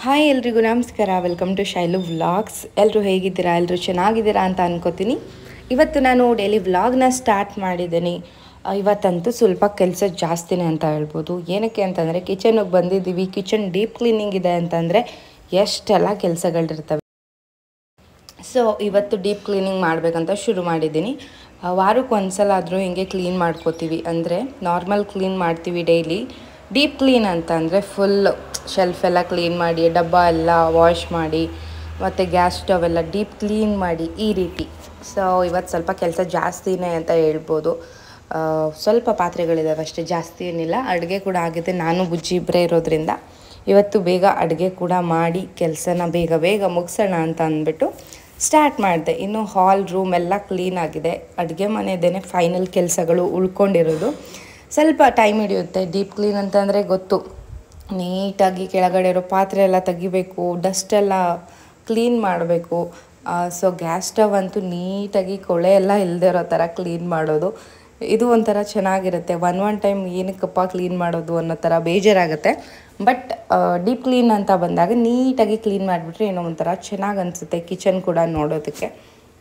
hi ಎಲ್ರಿಗೂ ನಮಸ್ಕಾರ welcome to ಶೈಲು vlogs ಎಲ್ಲರೂ ಹೇಗಿದ್ದೀರಾ ಎಲ್ಲರೂ ಚೆನ್ನಾಗಿದ್ದೀರಾ ಅಂತ ಅನ್ಕೋತೀನಿ ಇವತ್ತು ನಾನು ಡೈಲಿ ವ್ಲಾಗ್ನ ಸ್ಟಾರ್ಟ್ ಮಾಡಿದ್ದೀನಿ ಆ, ಇವತ್ತಂತೂ ಸ್ವಲ್ಪ ಕೆಲಸ ಜಾಸ್ತಿನೇ ಅಂತ ಹೇಳ್ಬೋದು ಏನಕ್ಕೆ ಅಂತಂದರೆ ಕಿಚನ್ಗೆ ಬಂದಿದ್ದೀವಿ ಕಿಚನ್ ಡೀಪ್ ಕ್ಲೀನಿಂಗ್ ಇದೆ ಅಂತಂದರೆ ಎಷ್ಟೆಲ್ಲ ಕೆಲಸಗಳಿರ್ತವೆ ಸೊ ಇವತ್ತು ಡೀಪ್ ಕ್ಲೀನಿಂಗ್ ಮಾಡಬೇಕಂತ ಶುರು ಮಾಡಿದ್ದೀನಿ ಆ, ವಾರಕ್ಕೆ ಒಂದ್ಸಲ ಆದರೂ ಹಿಂಗೆ ಕ್ಲೀನ್ ಮಾಡ್ಕೋತೀವಿ ಅಂದರೆ ನಾರ್ಮಲ್ ಕ್ಲೀನ್ ಮಾಡ್ತೀವಿ ಡೈಲಿ ಡೀಪ್ ಕ್ಲೀನ್ ಅಂತ ಅಂದರೆ ಫುಲ್ ಶೆಲ್ಫ್ ಎಲ್ಲ ಕ್ಲೀನ್ ಮಾಡಿ ಡಬ್ಬ ಎಲ್ಲ ವಾಶ್ ಮಾಡಿ ಮತ್ತು ಗ್ಯಾಸ್ ಸ್ಟವ್ ಎಲ್ಲ ಡೀಪ್ ಕ್ಲೀನ್ ಮಾಡಿ ಈ ರೀತಿ ಸೊ ಇವತ್ತು ಸ್ವಲ್ಪ ಕೆಲಸ ಜಾಸ್ತಿನೇ ಅಂತ ಹೇಳ್ಬೋದು ಆ, ಸ್ವಲ್ಪ ಪಾತ್ರೆಗಳಿದ್ದಾವೆ ಅಷ್ಟೇ ಜಾಸ್ತಿ ಏನಿಲ್ಲ ಅಡುಗೆ ಕೂಡ ಆಗಿದೆ ನಾನು ಬುಜ್ಜಿ ಇಬ್ಬರೇ ಇರೋದ್ರಿಂದ ಇವತ್ತು ಬೇಗ ಅಡುಗೆ ಕೂಡ ಮಾಡಿ ಕೆಲಸನ ಬೇಗ ಬೇಗ ಮುಗಿಸೋಣ ಅಂತ ಅಂದ್ಬಿಟ್ಟು ಸ್ಟಾರ್ಟ್ ಮಾಡಿದೆ ಇನ್ನು ಹಾಲ್ ರೂಮ್ ಎಲ್ಲ ಕ್ಲೀನ್ ಆಗಿದೆ ಅಡುಗೆ ಮನೆದೇನೆ ಫೈನಲ್ ಕೆಲಸಗಳು ಉಳ್ಕೊಂಡಿರೋದು ಸ್ವಲ್ಪ ಟೈಮ್ ಹಿಡಿಯುತ್ತೆ ಡೀಪ್ ಕ್ಲೀನ್ ಅಂತಂದರೆ ಗೊತ್ತು ನೀಟಾಗಿ ಕೆಳಗಡೆ ಇರೋ ಪಾತ್ರೆ ಎಲ್ಲ ತೆಗಿಬೇಕು ಡಸ್ಟ್ ಎಲ್ಲ ಕ್ಲೀನ್ ಮಾಡಬೇಕು ಸೊ ಗ್ಯಾಸ್ ಸ್ಟವ್ ಅಂತೂ ನೀಟಾಗಿ ಕೊಳೆ ಎಲ್ಲ ಇಲ್ಲದೆ ಇರೋ ಥರ ಕ್ಲೀನ್ ಮಾಡೋದು ಇದು ಒಂಥರ ಚೆನ್ನಾಗಿರುತ್ತೆ ಒನ್ ಒನ್ ಟೈಮ್ ಏನಕ್ಕಪ್ಪ ಕ್ಲೀನ್ ಮಾಡೋದು ಅನ್ನೋ ಥರ ಬೇಜಾರಾಗುತ್ತೆ ಬಟ್ ಡೀಪ್ ಕ್ಲೀನ್ ಅಂತ ಬಂದಾಗ ನೀಟಾಗಿ ಕ್ಲೀನ್ ಮಾಡಿಬಿಟ್ರೆ ಏನೋ ಒಂಥರ ಚೆನ್ನಾಗಿ ಅನಿಸುತ್ತೆ ಕಿಚನ್ ಕೂಡ ನೋಡೋದಕ್ಕೆ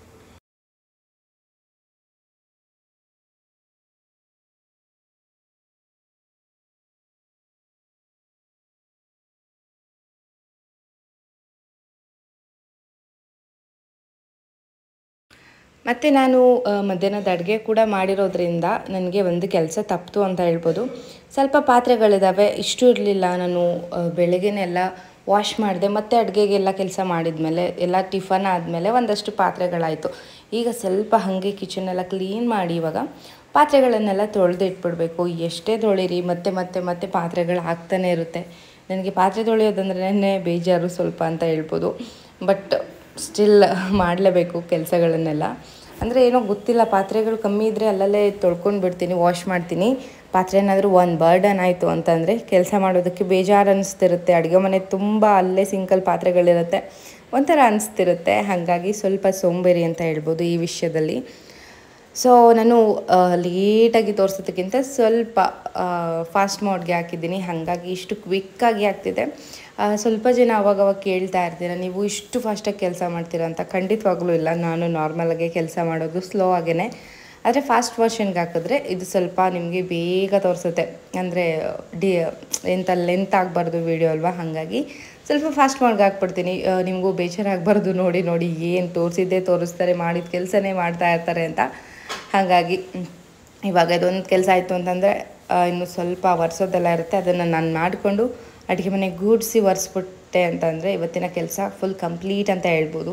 ಮತ್ತು ನಾನು ಆ, ಮಧ್ಯಾಹ್ನದ ಅಡುಗೆ ಕೂಡ ಮಾಡಿರೋದ್ರಿಂದ ನನಗೆ ಒಂದು ಕೆಲಸ ತಪ್ಪಿತು ಅಂತ ಹೇಳ್ಬೋದು ಸ್ವಲ್ಪ ಪಾತ್ರೆಗಳಿದ್ದಾವೆ ಇಷ್ಟು ಇರಲಿಲ್ಲ ನಾನು ಆ, ಬೆಳಗ್ಗೆನೆಲ್ಲ ವಾಶ್ ಮಾಡಿದೆ ಮತ್ತು ಅಡುಗೆಗೆಲ್ಲ ಕೆಲಸ ಮಾಡಿದ್ಮೇಲೆ ಎಲ್ಲ ಟಿಫನ್ ಆದಮೇಲೆ ಒಂದಷ್ಟು ಪಾತ್ರೆಗಳಾಯಿತು ಈಗ ಸ್ವಲ್ಪ ಹಾಗೆ ಕಿಚನೆಲ್ಲ ಕ್ಲೀನ್ ಮಾಡಿ ಇವಾಗ ಪಾತ್ರೆಗಳನ್ನೆಲ್ಲ ತೊಳೆದು ಇಟ್ಬಿಡಬೇಕು ಎಷ್ಟೇ ತೊಳಿರಿ ಮತ್ತೆ ಮತ್ತೆ ಮತ್ತೆ ಪಾತ್ರೆಗಳು ಆಗ್ತಾನೆ ಇರುತ್ತೆ ನನಗೆ ಪಾತ್ರೆ ತೊಳೆಯೋದಂದ್ರೆ ಬೇಜಾರು ಸ್ವಲ್ಪ ಅಂತ ಹೇಳ್ಬೋದು ಬಟ್ ಸ್ಟಿಲ್ ಮಾಡಲೇಬೇಕು ಕೆಲಸಗಳನ್ನೆಲ್ಲ ಅಂದರೆ ಏನೋ ಗೊತ್ತಿಲ್ಲ ಪಾತ್ರೆಗಳು ಕಮ್ಮಿ ಇದ್ದರೆ ಅಲ್ಲಲ್ಲೇ ತೊಳ್ಕೊಂಡು ಬಿಡ್ತೀನಿ ವಾಶ್ ಮಾಡ್ತೀನಿ ಪಾತ್ರೆ ಏನಾದರೂ ಒಂದು ಬರ್ಡನ್ ಆಯಿತು ಅಂತಂದರೆ ಕೆಲಸ ಮಾಡೋದಕ್ಕೆ ಬೇಜಾರು ಅನಿಸ್ತಿರುತ್ತೆ ಅಡುಗೆ ಮನೆ ತುಂಬ ಅಲ್ಲೇ ಸಿಂಕಲ್ ಪಾತ್ರೆಗಳಿರುತ್ತೆ ಒಂಥರ ಅನಿಸ್ತಿರುತ್ತೆ ಹಾಗಾಗಿ ಸ್ವಲ್ಪ ಸೋಂಬೇರಿ ಅಂತ ಹೇಳ್ಬೋದು ಈ ವಿಷಯದಲ್ಲಿ ಸೊ ನಾನು ಲೇಟಾಗಿ ತೋರಿಸೋದಕ್ಕಿಂತ ಸ್ವಲ್ಪ ಫಾಸ್ಟ್ ಮೋಡ್ಗೆ ಹಾಕಿದ್ದೀನಿ ಹಾಗಾಗಿ ಇಷ್ಟು ಕ್ವಿಕ್ಕಾಗಿ ಆಗ್ತಿದೆ ಆ, ಸ್ವಲ್ಪ ಜನ ಅವಾಗ ಅವಾಗ ಕೇಳ್ತಾ ಇರ್ತೀರ ನೀವು ಇಷ್ಟು ಫಾಸ್ಟಾಗಿ ಕೆಲಸ ಮಾಡ್ತೀರಾ ಅಂತ ಖಂಡಿತವಾಗ್ಲೂ ಇಲ್ಲ ನಾನು ನಾರ್ಮಲಾಗೆ ಕೆಲಸ ಮಾಡೋದು ಸ್ಲೋ ಆಗೇ ಆದರೆ ಫಾಸ್ಟ್ ವರ್ಷನ್ಗೆ ಹಾಕಿದ್ರೆ ಇದು ಸ್ವಲ್ಪ ನಿಮಗೆ ಬೇಗ ತೋರಿಸುತ್ತೆ ಅಂದರೆ ಡಿ ಎಂಥ ಲೆಂತ್ ಆಗಬಾರ್ದು ವಿಡಿಯೋ ಅಲ್ವಾ ಹಾಗಾಗಿ ಸ್ವಲ್ಪ ಫಾಸ್ಟ್ ಮಾಡ್ಗೆ ಹಾಕ್ಬಿಡ್ತೀನಿ ಆ, ನಿಮಗೂ ಬೇಜಾರಾಗಬಾರ್ದು ನೋಡಿ ನೋಡಿ ಏನು ತೋರಿಸಿದ್ದೇ ತೋರಿಸ್ತಾರೆ ಮಾಡಿದ ಕೆಲಸನೇ ಮಾಡ್ತಾ ಇರ್ತಾರೆ ಅಂತ ಹಾಗಾಗಿ ಹ್ಮ್, ಇವಾಗ ಇದೊಂದು ಕೆಲಸ ಆಯಿತು ಅಂತಂದರೆ ಇನ್ನು ಸ್ವಲ್ಪ ಒರೆಸೋದೆಲ್ಲ ಇರುತ್ತೆ ಅದನ್ನು ನಾನು ಮಾಡಿಕೊಂಡು ಅಡುಗೆ ಮನೆ ಗೂಡಿಸಿ ಒರೆಸ್ಬಿಟ್ಟೆ ಅಂತಂದರೆ ಇವತ್ತಿನ ಕೆಲಸ ಫುಲ್ ಕಂಪ್ಲೀಟ್ ಅಂತ ಹೇಳ್ಬೋದು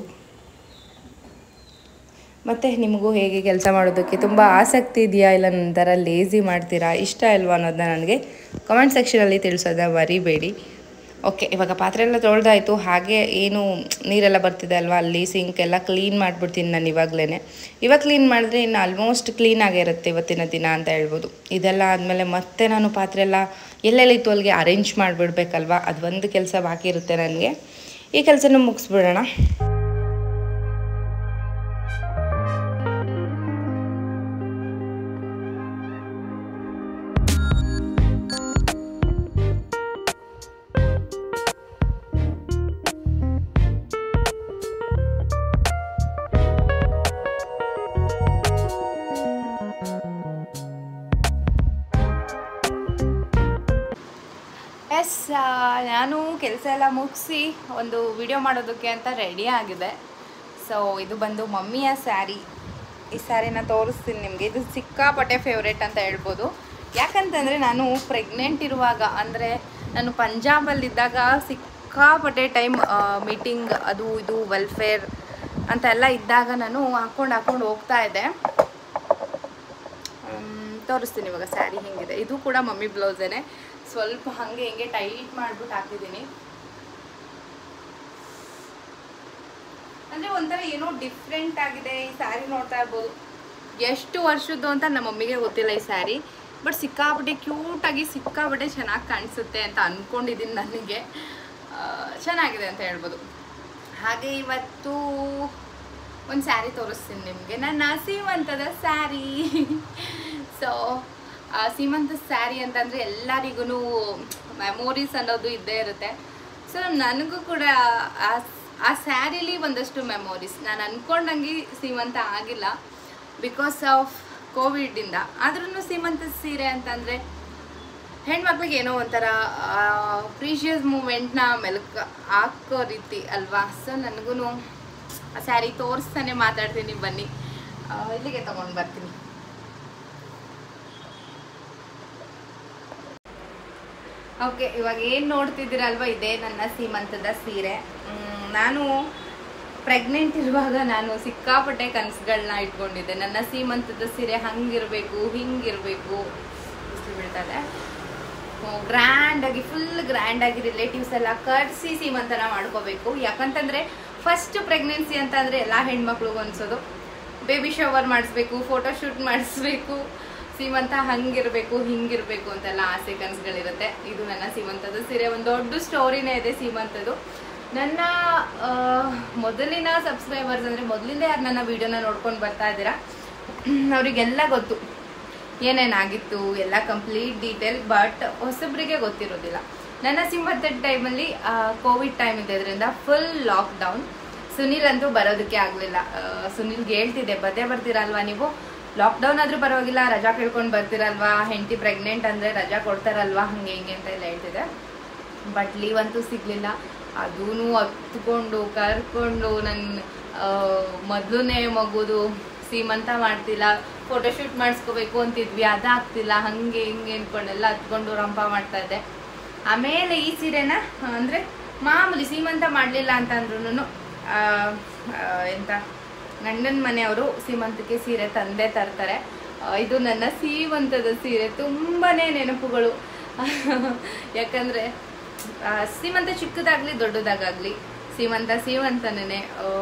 ಮತ್ತು ನಿಮಗೂ ಹೇಗೆ ಕೆಲಸ ಮಾಡೋದಕ್ಕೆ ತುಂಬ ಆಸಕ್ತಿ ಇದೆಯಾ ಇಲ್ಲ ನಂತರ ಲೇಸಿ ಮಾಡ್ತೀರಾ ಇಷ್ಟ ಇಲ್ವಾ ಅನ್ನೋದನ್ನ ನನಗೆ ಕಮೆಂಟ್ ಸೆಕ್ಷನಲ್ಲಿ ತಿಳಿಸೋದನ್ನ ಮರಿಬೇಡಿ ಓಕೆ ಇವಾಗ ಪಾತ್ರೆ ಎಲ್ಲ ತೊಳೆದಾಯಿತು ಹಾಗೆ ಏನು ನೀರೆಲ್ಲ ಬರ್ತಿದೆ ಅಲ್ವಾ ಅಲ್ಲಿ ಸಿಂಕ್ ಎಲ್ಲ ಕ್ಲೀನ್ ಮಾಡಿಬಿಡ್ತೀನಿ ನಾನು ಇವಾಗಲೇ ಇವಾಗ ಕ್ಲೀನ್ ಮಾಡಿದ್ರೆ ಇನ್ನು ಆಲ್ಮೋಸ್ಟ್ ಕ್ಲೀನ್ ಆಗಿರುತ್ತೆ ಇವತ್ತಿನ ದಿನ ಅಂತ ಹೇಳ್ಬೋದು ಇದೆಲ್ಲ ಆದಮೇಲೆ ಮತ್ತೆ ನಾನು ಪಾತ್ರೆ ಎಲ್ಲ ಎಲ್ಲೆಲ್ಲಿತ್ತು ಅಲ್ಲಿಗೆ ಅರೇಂಜ್ ಮಾಡಿಬಿಡ್ಬೇಕಲ್ವಾ ಅದು ಒಂದು ಕೆಲಸ ಬಾಕಿ ಇರುತ್ತೆ ನನಗೆ ಈ ಕೆಲಸನೂ ಮುಗಿಸ್ಬಿಡೋಣ ಎಸ್ ನಾನು ಕೆಲಸ ಎಲ್ಲ ಮುಗಿಸಿ ಒಂದು ವಿಡಿಯೋ ಮಾಡೋದಕ್ಕೆ ಅಂತ ರೆಡಿ ಆಗಿದೆ ಸೊ ಇದು ಬಂದು ಮಮ್ಮಿಯ ಸ್ಯಾರಿ ಈ ಸ್ಯಾರಿನ ತೋರಿಸ್ತೀನಿ ನಿಮಗೆ ಇದು ಸಿಕ್ಕಾಪಟ್ಟೆ ಫೇವ್ರೇಟ್ ಅಂತ ಹೇಳ್ಬೋದು ಯಾಕಂತಂದರೆ ನಾನು ಪ್ರೆಗ್ನೆಂಟ್ ಇರುವಾಗ ಅಂದರೆ ನಾನು ಪಂಜಾಬಲ್ಲಿದ್ದಾಗ ಸಿಕ್ಕಾಪಟ್ಟೆ ಟೈಮ್ ಮೀಟಿಂಗ್ ಅದು ಇದು ವೆಲ್ಫೇರ್ ಅಂತ ಎಲ್ಲ ಇದ್ದಾಗ ನಾನು ಹಾಕ್ಕೊಂಡು ಹಾಕ್ಕೊಂಡು ಹೋಗ್ತಾ ಇದ್ದೆ ಮ್, ತೋರಿಸ್ತೀನಿ ಇವಾಗ ಸ್ಯಾರಿ ಹಿಂಗಿದೆ ಇದು ಕೂಡ ಮಮ್ಮಿ ಬ್ಲೌಸೇನೆ ಸ್ವಲ್ಪ ಹಾಗೆ ಹಿಂಗೆ ಟೈಟ್ ಮಾಡ್ಬಿಟ್ಟು ಹಾಕಿದ್ದೀನಿ ಅಂದರೆ ಒಂಥರ ಏನೋ ಡಿಫ್ರೆಂಟ್ ಆಗಿದೆ ಈ ಸ್ಯಾರಿ ನೋಡ್ತಾ ಇರ್ಬೋದು ಎಷ್ಟು ವರ್ಷದ್ದು ಅಂತ ನಮ್ಮ ಮಮ್ಮಿಗೆ ಗೊತ್ತಿಲ್ಲ ಈ ಸ್ಯಾರಿ ಬಟ್ ಸಿಕ್ಕಾಪಟ್ಟೆ ಕ್ಯೂಟಾಗಿ ಸಿಕ್ಕಾಪಟ್ಟೆ ಚೆನ್ನಾಗಿ ಕಾಣಿಸುತ್ತೆ ಅಂತ ಅಂದ್ಕೊಂಡಿದ್ದೀನಿ ನನಗೆ ಆ, ಚೆನ್ನಾಗಿದೆ ಅಂತ ಹೇಳ್ಬೋದು ಹಾಗೆ ಇವತ್ತು ಒಂದು ಸ್ಯಾರಿ ತೋರಿಸ್ತೀನಿ ನಿಮಗೆ ನನ್ನ ಸೀಮಂತದ ಸ್ಯಾರಿ ಸೊ ಸೀಮಂತ ಸ್ಯಾರಿ ಅಂತಂದರೆ ಎಲ್ಲರಿಗೂ ಮೆಮೊರೀಸ್ ಅನ್ನೋದು ಇದ್ದೇ ಇರುತ್ತೆ ಸೊ ನನಗೂ ಕೂಡ ಆ ಆ ಸ್ಯಾರಿಲಿ ಒಂದಷ್ಟು ಮೆಮೊರೀಸ್ ನಾನು ಅನ್ಕೊಂಡಂಗೆ ಸೀಮಂತ ಆಗಿಲ್ಲ ಬಿಕಾಸ್ ಆಫ್ ಕೋವಿಡಿಂದ ಆದ್ರೂ ಸೀಮಂತ ಸೀರೆ ಅಂತಂದರೆ ಹೆಣ್ಮಕ್ಳಿಗೆ ಏನೋ ಒಂಥರ ಪ್ರೀಷಿಯಸ್ ಮೂಮೆಂಟ್ನ ಮೆಲುಕ ಹಾಕೋ ರೀತಿ ಅಲ್ವಾ ಸೊ ನನಗೂ ಆ ಸ್ಯಾರಿ ತೋರಿಸ್ತಾನೆ ಮಾತಾಡ್ತೀನಿ ಬನ್ನಿ ಆ, ಇಲ್ಲಿಗೆ ತಗೊಂಡು ಬರ್ತೀನಿ ಓಕೆ ಇವಾಗ ಏನು ನೋಡ್ತಿದ್ದೀರಲ್ವ ಇದೇ ನನ್ನ ಸೀಮಂತದ ಸೀರೆ ಮ್, ನಾನು ಪ್ರೆಗ್ನೆಂಟ್ ಇರುವಾಗ ನಾನು ಸಿಕ್ಕಾಪಟ್ಟೆ ಕನಸುಗಳನ್ನ ಇಟ್ಕೊಂಡಿದ್ದೆ ನನ್ನ ಸೀಮಂತದ ಸೀರೆ ಹಂಗಿರಬೇಕು ಹಿಂಗಿರಬೇಕು ಬಿಸಿಲು ಬೀಳ್ತದೆ ಗ್ರ್ಯಾಂಡಾಗಿ ಫುಲ್ ಗ್ರ್ಯಾಂಡಾಗಿ ರಿಲೇಟಿವ್ಸ್ ಎಲ್ಲ ಕರ್ಸಿ ಸೀಮಂತನ ಮಾಡ್ಕೋಬೇಕು ಯಾಕಂತಂದರೆ ಫಸ್ಟ್ ಪ್ರೆಗ್ನೆನ್ಸಿ ಅಂತಂದರೆ ಎಲ್ಲ ಹೆಣ್ಮಕ್ಳಿಗೂ ಅನ್ಸೋದು ಬೇಬಿ ಶವರ್ ಮಾಡಿಸ್ಬೇಕು ಫೋಟೋ ಶೂಟ್ ಮಾಡಿಸ್ಬೇಕು ಸೀಮಂತ ಹಂಗಿರಬೇಕು ಹಿಂಗಿರಬೇಕು ಅಂತೆಲ್ಲ ಆಸೆ ಕನಸುಗಳಿರುತ್ತೆ ಇದು ನನ್ನ ಸೀಮಂತದ ಸೀರೆ ಒಂದು ದೊಡ್ಡ ಸ್ಟೋರಿನೇ ಇದೆ ಸೀಮಂತದ್ದು ನನ್ನ ಆ, ಮೊದಲಿನ ಸಬ್ಸ್ಕ್ರೈಬರ್ಸ್ ಅಂದರೆ ಮೊದಲಿಂದ ಯಾರು ನನ್ನ ವಿಡಿಯೋನ ನೋಡ್ಕೊಂಡು ಬರ್ತಾ ಇದ್ದೀರಾ ಅವರಿಗೆಲ್ಲ ಗೊತ್ತು ಏನೇನಾಗಿತ್ತು ಎಲ್ಲ ಕಂಪ್ಲೀಟ್ ಡೀಟೇಲ್ ಬಟ್ ಹೊಸಬ್ರಿಗೆ ಗೊತ್ತಿರೋದಿಲ್ಲ ನನ್ನ ಸಿಂಹದ ಟೈಮಲ್ಲಿ ಕೋವಿಡ್ ಟೈಮ್ ಇದ್ದಿದ್ರಿಂದ ಫುಲ್ ಲಾಕ್ಡೌನ್ ಸುನಿಲ್ ಅಂತೂ ಬರೋದಕ್ಕೆ ಆಗಲಿಲ್ಲ ಸುನಿಲ್ಗೆ ಹೇಳ್ತಿದ್ದೆ ಬದ್ದೇ ಬರ್ತೀರಲ್ವಾ ನೀವು ಲಾಕ್ಡೌನ್ ಆದ್ರೂ ಪರವಾಗಿಲ್ಲ ರಜಾ ಕೇಳ್ಕೊಂಡು ಬರ್ತೀರಲ್ವಾ ಹೆಂಡತಿ ಪ್ರೆಗ್ನೆಂಟ್ ಅಂದರೆ ರಜಾ ಕೊಡ್ತಾರಲ್ವಾ ಹಂಗೆ ಹಿಂಗೆ ಅಂತ ಎಲ್ಲ ಹೇಳ್ತಿದ್ದೆ ಬಟ್ ಲೀವ್ ಅಂತೂ ಸಿಗ್ಲಿಲ್ಲ ಅದೂ ಹತ್ಕೊಂಡು ಕರ್ಕೊಂಡು ನನ್ನ ಮೊದಲನೇ ಮಗುದು ಸೀಮಂತ ಮಾಡ್ತಿಲ್ಲ ಫೋಟೋಶೂಟ್ ಮಾಡಿಸ್ಕೋಬೇಕು ಅಂತಿದ್ವಿ ಅದಾಗ್ತಿಲ್ಲ ಹಂಗೆ ಹಿಂಗೆ ಅನ್ಕೊಂಡೆಲ್ಲ ಹತ್ಕೊಂಡು ರಂಪ ಮಾಡ್ತಾ ಇದ್ದೆ ಆಮೇಲೆ ಈ ಸೀರೆನ ಅಂದರೆ ಮಾಮೂಲಿ ಸೀಮಂತ ಮಾಡಲಿಲ್ಲ ಅಂತ ಅಂದ್ರೂ ಎಂತ ಗಂಡನ ಮನೆಯವರು ಸೀಮಂತಕ್ಕೆ ಸೀರೆ ತಂದೆ ತರ್ತಾರೆ ಆ, ಇದು ನನ್ನ ಸೀಮಂತದ ಸೀರೆ ತುಂಬಾನೇ ನೆನಪುಗಳು ಯಾಕಂದ್ರೆ ಆ, ಸೀಮಂತ ಚಿಕ್ಕದಾಗ್ಲಿ ದೊಡ್ಡದಾಗಲಿ ಸೀಮಂತ ಸೀಮಂತನೇ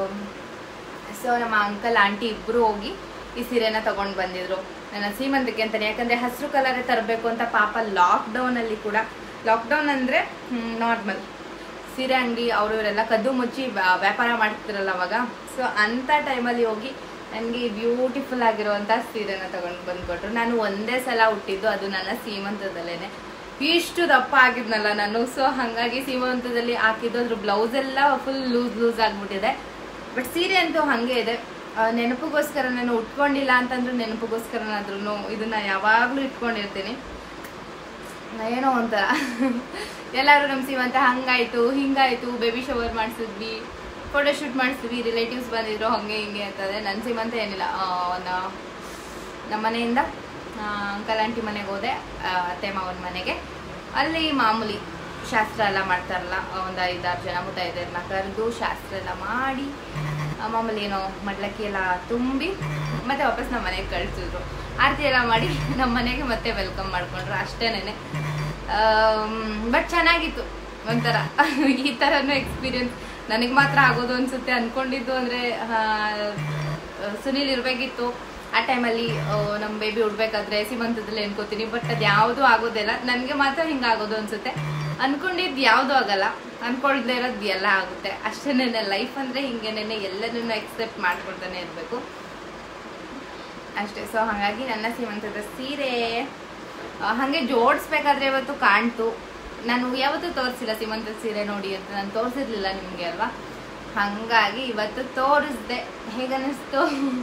ಸೊ ನಮ್ಮ ಅಂಕಲ್ ಆಂಟಿ ಇಬ್ರು ಹೋಗಿ ಈ ಸೀರೆನ ತಗೊಂಡು ಬಂದಿದ್ರು ನನ್ನ ಸೀಮಂತಕ್ಕೆ ಅಂತಾನೆ ಯಾಕಂದ್ರೆ ಹಸಿರು ಕಲರೇ ತರಬೇಕು ಅಂತ ಪಾಪ ಲಾಕ್ಡೌನ್ ಅಲ್ಲಿ ಕೂಡ ಲಾಕ್ಡೌನ್ ಅಂದ್ರೆ ನಾರ್ಮಲ್ ಸೀರೆ ಅಂಗಡಿ ಅವರು ಇವರೆಲ್ಲ ಕದ್ದು ಮುಚ್ಚಿ ವ್ಯಾ- ವ್ಯಾಪಾರ ಮಾಡ್ತಿರಲ್ಲ ಅವಾಗ ಸೊ ಅಂಥ ಟೈಮಲ್ಲಿ ಹೋಗಿ ನನಗೆ ಬ್ಯೂಟಿಫುಲ್ ಆಗಿರುವಂಥ ಸೀರೆನ ತಗೊಂಡು ಬಂದ್ಕೊಟ್ರು ನಾನು ಒಂದೇ ಸಲ ಹುಟ್ಟಿದ್ದು ಅದು ನನ್ನ ಸೀಮಂತದಲ್ಲೇನೆ ಇಷ್ಟು ದಪ್ಪ ಆಗಿದ್ನಲ್ಲ ನಾನು ಸೊ ಹಾಗಾಗಿ ಸೀಮಂತದಲ್ಲಿ ಹಾಕಿದ್ದು ಅದ್ರ ಬ್ಲೌಸ್ ಎಲ್ಲ ಫುಲ್ ಲೂಸ್ ಲೂಸ್ ಆಗಿಬಿಟ್ಟಿದೆ ಬಟ್ ಸೀರೆ ಅಂತೂ ಹಾಗೆ ಇದೆ ಆ, ನೆನಪಿಗೋಸ್ಕರ ನಾನು ಉಟ್ಕೊಂಡಿಲ್ಲ ಅಂತಂದ್ರೂ ನೆನಪಿಗೋಸ್ಕರನಾದ್ರೂ ಇದನ್ನ ಯಾವಾಗಲೂ ಇಟ್ಕೊಂಡಿರ್ತೀನಿ ಏನೋ ಒಂಥರ ಎಲ್ಲರೂ ನಮ್ಮ ಸೀಮಂತ ಹಂಗಾಯ್ತು ಹಿಂಗಾಯ್ತು ಬೇಬಿ ಶವರ್ ಮಾಡಿಸಿದ್ವಿ ಫೋಟೋ ಶೂಟ್ ಮಾಡಿಸಿದ್ವಿ ರಿಲೇಟಿವ್ಸ್ ಬಂದಿದ್ರು ಹಂಗೆ ಹಿಂಗೆ ಅಂತಂದರೆ ನನ್ನ ಸೀಮಂತ ಏನಿಲ್ಲ ಆ, ಒಂದು ನಮ್ಮ ಮನೆಯಿಂದ ಅಂಕಲ್ ಆಂಟಿ ಮನೆಗೆ ಹೋದೆ ಆ, ಅತ್ತೆ ಮಾವನ ಮನೆಗೆ ಅಲ್ಲಿ ಮಾಮೂಲಿ ಶಾಸ್ತ್ರ ಎಲ್ಲ ಮಾಡ್ತಾರಲ್ಲ ಒಂದು ಐದಾರು ಜನ ಮುತ್ತೈದೆಯರನ್ನ ಕರೆದು ಶಾಸ್ತ್ರ ಎಲ್ಲ ಮಾಡಿ ಆ, ಮಾಮೂಲಿ ಏನೋ ಮಡ್ಲಕ್ಕಿ ಎಲ್ಲ ತುಂಬಿ ಮತ್ತೆ ವಾಪಸ್ ನಮ್ಮ ಮನೆಗೆ ಕಳಿಸಿದ್ರು ಆರತಿ ಎಲ್ಲ ಮಾಡಿ ನಮ್ಮ ಮನೆಗೆ ಮತ್ತೆ ವೆಲ್ಕಮ್ ಮಾಡ್ಕೊಂಡ್ರು ಅಷ್ಟೇನೆ ಬಟ್ ಚೆನ್ನಾಗಿತ್ತು ಒಂಥರ ಈ ಥರನೂ ಎಕ್ಸ್ಪೀರಿಯನ್ಸ್ ನನಗೆ ಮಾತ್ರ ಆಗೋದು ಅನ್ಸುತ್ತೆ ಅನ್ಕೊಂಡಿದ್ದು ಅಂದರೆ ಸುನಿಲ್ ಇರಬೇಕಿತ್ತು ಆ ಟೈಮಲ್ಲಿ ನಮ್ಮ ಬೇಬಿ ಉಡ್ಬೇಕಾದ್ರೆ ಸೀಮಂತದಲ್ಲಿ ಅನ್ಕೋತೀನಿ ಬಟ್ ಅದು ಯಾವುದೂ ಆಗೋದಿಲ್ಲ ನನಗೆ ಮಾತ್ರ ಹಿಂಗಾಗೋದು ಅನ್ಸುತ್ತೆ ಅನ್ಕೊಂಡಿದ್ದು ಯಾವುದೂ ಆಗಲ್ಲ ಅನ್ಕೊಳ್ದೇ ಇರೋದು ಎಲ್ಲ ಆಗುತ್ತೆ ಅಷ್ಟೇನೆ ಲೈಫ್ ಅಂದರೆ ಹಿಂಗೇನೆ ಎಲ್ಲನೂ ಎಕ್ಸೆಪ್ಟ್ ಮಾಡ್ಕೊಳ್ತಾನೆ ಇರಬೇಕು ಅಷ್ಟೇ ಸೊ ಹಾಗಾಗಿ ನನ್ನ ಸೀಮಂತದ ಸೀರೆ ಆ, ಹಾಗೆ ಜೋಡಿಸ್ಬೇಕಾದ್ರೆ ಇವತ್ತು ಕಾಣ್ತು ನಾನು ಯಾವತ್ತೂ ತೋರಿಸಿಲ್ಲ ಸೀಮಂತದ ಸೀರೆ ನೋಡಿ ಅಂತ ನಾನು ತೋರಿಸಿರ್ಲಿಲ್ಲ ನಿಮಗೆ ಅಲ್ವಾ ಹಾಗಾಗಿ ಇವತ್ತು ತೋರಿಸ್ದೆ ಹೇಗನ್ನಿಸ್ತು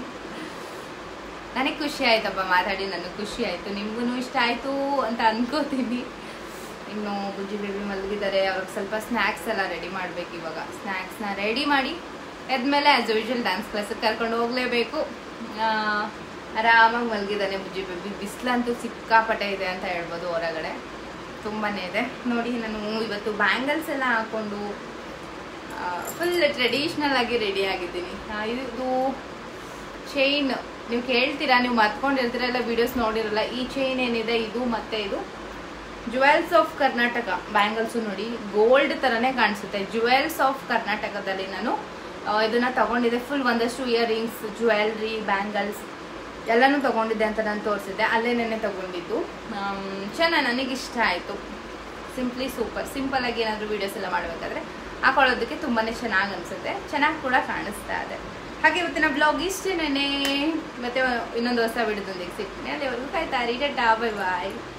ನನಗೆ ಖುಷಿ ಆಯ್ತಪ್ಪ ಮಾತಾಡಿ ನನಗೆ ಖುಷಿ ಆಯ್ತು ನಿಮ್ಗೂ ಇಷ್ಟ ಆಯ್ತು ಅಂತ ಅನ್ಕೋತೀನಿ ಇನ್ನು ಬುಜ್ಜಿ ಬೇಬಿ ಮಲಗಿದ್ದಾರೆ ಅವ್ರಿಗೆ ಸ್ವಲ್ಪ ಸ್ನ್ಯಾಕ್ಸ್ ಎಲ್ಲ ರೆಡಿ ಮಾಡ್ಬೇಕು ಇವಾಗ ಸ್ನ್ಯಾಕ್ಸ್ನ ರೆಡಿ ಮಾಡಿ ಎದ್ಮೇಲೆ ಆಸ್ ಯೂಶುವಲ್ ಡ್ಯಾನ್ಸ್ ಕ್ಲಾಸಿಗೆ ಕರ್ಕೊಂಡು ಹೋಗ್ಲೇಬೇಕು ಆ, ಆರಾಮಾಗಿ ಮಲಗಿದ್ದಾನೆ ಬುಜ್ಜಿ ಬೇಬಿ ಬಿಸಿಲಂತೂ ಸಿಕ್ಕಾಪಟ್ಟೆ ಇದೆ ಅಂತ ಹೇಳ್ಬೋದು ಹೊರಗಡೆ ತುಂಬಾನೇ ಇದೆ ನೋಡಿ ನಾನು ಇವತ್ತು ಬ್ಯಾಂಗಲ್ಸ್ ಎಲ್ಲ ಹಾಕೊಂಡು ಫುಲ್ ಟ್ರೆಡಿಷ್ನಲ್ ಆಗಿ ರೆಡಿ ಆಗಿದ್ದೀನಿ ಆ, ಇದು ಚೈನ್ ನೀವು ಕೇಳ್ತೀರಾ ನೀವು ಮತ್ಕೊಂಡಿರ್ತೀರ ಎಲ್ಲ ವಿಡಿಯೋಸ್ ನೋಡಿರಲ್ಲ ಈ ಚೈನ್ ಏನಿದೆ ಇದು ಮತ್ತೆ ಇದು ಜುವೆಲ್ಸ್ ಆಫ್ ಕರ್ನಾಟಕ ಬ್ಯಾಂಗಲ್ಸು ನೋಡಿ ಗೋಲ್ಡ್ ಥರನೇ ಕಾಣಿಸುತ್ತೆ ಜುವೆಲ್ಸ್ ಆಫ್ ಕರ್ನಾಟಕದಲ್ಲಿ ನಾನು ಆ, ಇದನ್ನ ತಗೊಂಡಿದ್ದೆ ಫುಲ್ ಒಂದಷ್ಟು ಇಯರಿಂಗ್ಸ್ ಜ್ಯುವೆಲ್ರಿ ಬ್ಯಾಂಗಲ್ಸ್ ಎಲ್ಲನೂ ತಗೊಂಡಿದ್ದೆ ಅಂತ ನಾನು ತೋರಿಸಿದ್ದೆ ಅಲ್ಲೇ ನೆನ್ನೆ ತಗೊಂಡಿದ್ದು ಚೆನ್ನಾಗಿ ನನಗೆ ಇಷ್ಟ ಆಯಿತು ಸಿಂಪ್ಲಿ ಸೂಪರ್ ಸಿಂಪಲ್ ಆಗಿ ಏನಾದರೂ ವೀಡಿಯೋಸ್ ಎಲ್ಲ ಮಾಡಬೇಕಾದ್ರೆ ಹಾಕೊಳ್ಳೋದಕ್ಕೆ ತುಂಬಾ ಚೆನ್ನಾಗಿ ಅನಿಸುತ್ತೆ ಚೆನ್ನಾಗಿ ಕೂಡ ಕಾಣಿಸ್ತಾ ಇದೆ ಹಾಗೆ ಇವತ್ತಿನ ಬ್ಲಾಗ್ ಇಷ್ಟೇನೆ ಮತ್ತೆ ಇನ್ನೊಂದು ಹೊಸ ವಿಡಿಯೋದೊಂದಿಗೆ ಸಿಗ್ತೀನಿ ಅಲ್ಲಿವರೆಗೂ ಕಾಯ್ತಾರಿ ಡಾ ಬೈ ಬಾಯ್